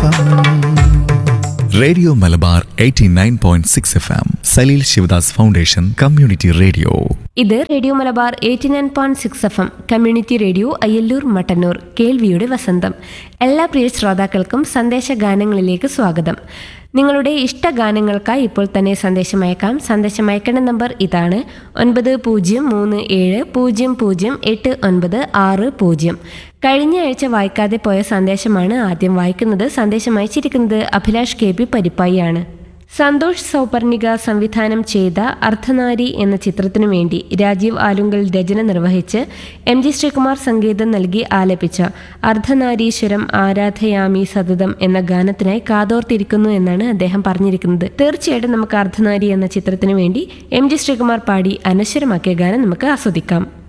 F radio Malabar 89.6 F M Saleel Shivadas foundation community radio ഇത് radio Malabar eighty nine point six F M community radio Ayyallur Mattannur കേൾവിയുടെ വസന്തം എല്ലാ പ്രിയ ശ്രോതാക്കൾക്കും സന്ദേശ ഗാനങ്ങളിലേക്ക് സ്വാഗതം നിങ്ങളുടെ ഇഷ്ട ഗാനങ്ങൾക്കായി ഇപ്പോൾ തന്നെ സന്ദേശം അയക്കാം സന്ദേശം അയക്കേണ്ട നമ്പർ ഇതാണ് ഒൻപത് പൂജ്യം മൂന്ന് ഏഴ് പൂജ്യം പൂജ്യം എട്ട് ഒൻപത് ആറ് പൂജ്യം കഴിഞ്ഞ ആഴ്ച വായിക്കാതെ പോയ സന്ദേശമാണ് ആദ്യം വായിക്കുന്നത് സന്ദേശം അയച്ചിരിക്കുന്നത് അഭിലാഷ് കെ പി പരിപ്പായിയാണ് സന്തോഷ് സൗപർണിക സംവിധാനം ചെയ്ത അർദ്ധനാരി എന്ന ചിത്രത്തിനു വേണ്ടി രാജീവ് ആലുങ്കൽ രചന നിർവഹിച്ച് എം ജി ശ്രീകുമാർ സംഗീതം നൽകി ആലപിച്ച അർദ്ധനാരീശ്വരം ആരാധയാമി സതതം എന്ന ഗാനത്തിനായി കാതോർത്തിരിക്കുന്നു എന്നാണ് അദ്ദേഹം പറഞ്ഞിരിക്കുന്നത് തീർച്ചയായിട്ടും നമുക്ക് അർദ്ധനാരി എന്ന ചിത്രത്തിനു വേണ്ടി എം ജി ശ്രീകുമാർ പാടി അനശ്വരമാക്കിയ ഗാനം നമുക്ക് ആസ്വദിക്കാം